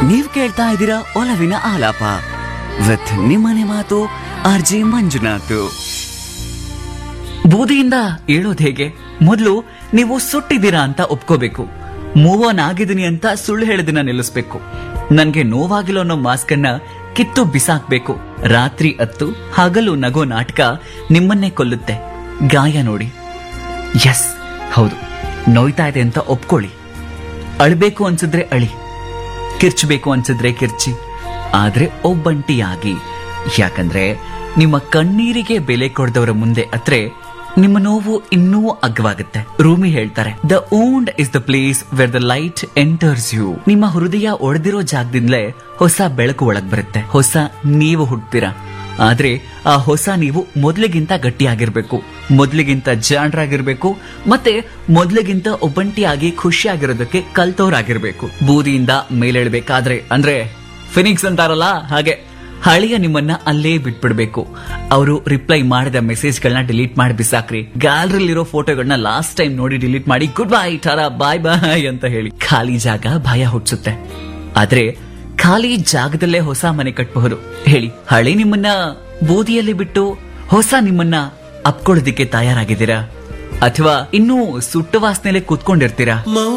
ನೀವ್ ಕೇಳ್ತಾ ಇದ್ದೀರಾ ಒಲವಿನ ಆಲಾಪ ವಿತ್ ನಿಮ್ಮನೆ ಮಾತು ಆರ್ ಜಿ ಮಂಜುನಾಥ್ ಬೂದಿಯಿಂದ ಏಳೋದ್ ಹೇಗೆ ಮೊದಲು ನೀವು ಸುಟ್ಟಿದ್ದೀರಾ ಅಂತ ಒಪ್ಕೋಬೇಕು ಮೂವ್ ಆನ್ ಆಗಿದ್ದೀನಿ ಅಂತ ಸುಳ್ಳು ಹೇಳೋದನ್ನ ನಿಲ್ಲಿಸ್ಬೇಕು ನನ್ಗೆ ನೋವಾಗಿಲ್ಲ ಅನ್ನೋ ಮಾಸ್ಕ್ ಅನ್ನ ಕಿತ್ತು ಬಿಸಾಕ್ಬೇಕು ರಾತ್ರಿ ಅತ್ತು ಹಗಲು ನಗೋ ನಾಟಕ ನಿಮ್ಮನ್ನೇ ಕೊಲ್ಲುತ್ತೆ ಗಾಯ ನೋಡಿ ಎಸ್ ಹೌದು ನೋಯ್ತಾ ಇದೆ ಅಂತ ಒಪ್ಕೊಳ್ಳಿ ಅಳ್ಬೇಕು ಅನ್ಸಿದ್ರೆ ಅಳಿ ಕಿರ್ಚಬೇಕು ಅನ್ಸಿದ್ರೆ ಕಿರ್ಚಿ ಆದ್ರೆ ಒಬ್ಬಂಟಿಯಾಗಿ ಯಾಕಂದ್ರೆ ನಿಮ್ಮ ಕಣ್ಣೀರಿಗೆ ಬೆಲೆ ಕೊಡದವರ ಮುಂದೆ ಅತ್ರೆ ನಿಮ್ಮ ನೋವು ಇನ್ನೂ ಅಗ್ಗವಾಗುತ್ತೆ ರೂಮಿ ಹೇಳ್ತಾರೆ the wound is the place where the light enters you ನಿಮ್ಮ ಹೃದಯ ಒಡೆದಿರೋ ಜಾಗದಿಂದಲೇ ಹೊಸ ಬೆಳಕು ಒಳಗ್ ಬರುತ್ತೆ ಹೊಸ ನೀವು ಹುಟ್ತೀರಾ ಆದ್ರೆ ಆ ಹೊಸ ನೀವು ಮೊದ್ಲಿಗಿಂತ ಗಟ್ಟಿಯಾಗಿರ್ಬೇಕು ಮೊದ್ಲಿಗಿಂತ ಜಾಣರಾಗಿರ್ಬೇಕು ಮತ್ತೆ ಮೊದ್ಲಿಗಿಂತ ಒಬ್ಬಂಟಿಯಾಗಿ ಖುಷಿಯಾಗಿರೋದಕ್ಕೆ ಕಲ್ತವ್ರಾಗಿರ್ಬೇಕು ಬೂದಿಯಿಂದ ಮೇಲೇಳ್ಬೇಕಾದ್ರೆ ಅಂದ್ರೆ ಫಿನಿಕ್ಸ್ ಅಂತಾರಲ್ಲ ಹಾಗೆ ಹಳೆಯ ನಿಮ್ಮನ್ನ ಅಲ್ಲೇ ಬಿಟ್ಬಿಡ್ಬೇಕು ಅವರು ರಿಪ್ಲೈ ಮಾಡಿದ ಮೆಸೇಜ್ಗಳನ್ನ ಡಿಲೀಟ್ ಮಾಡಿ ಬಿಸಾಕ್ರಿ ಗ್ಯಾಲರಿಲಿರೋ ಫೋಟೋಗಳನ್ನ ಲಾಸ್ಟ್ ಟೈಮ್ ನೋಡಿ ಡಿಲೀಟ್ ಮಾಡಿ ಗುಡ್ ಬೈ ಟಾರಾ ಬಾಯ್ ಬಾಯ್ ಅಂತ ಹೇಳಿ ಖಾಲಿ ಜಾಗ ಭಯ ಹುಟ್ಟಿಸುತ್ತೆ ಆದ್ರೆ ಖಾಲಿ ಜಾಗದಲ್ಲೇ ಹೊಸ ಮನೆ ಕಟ್ಟಬಹುದು ಹೇಳಿ ಹಳೆ ನಿಮ್ಮನ್ನ ಬೂದಿಯಲ್ಲಿ ಬಿಟ್ಟು ಹೊಸ ನಿಮ್ಮನ್ನ ಅಪ್ಕೊಳ್ಳೋದಿಕ್ಕೆ ತಯಾರಾಗಿದ್ದೀರಾ ಅಥವಾ ಇನ್ನೂ ಸುಟ್ಟ ವಾಸನೆಲೆ ಕೂತ್ಕೊಂಡಿರ್ತೀರಾ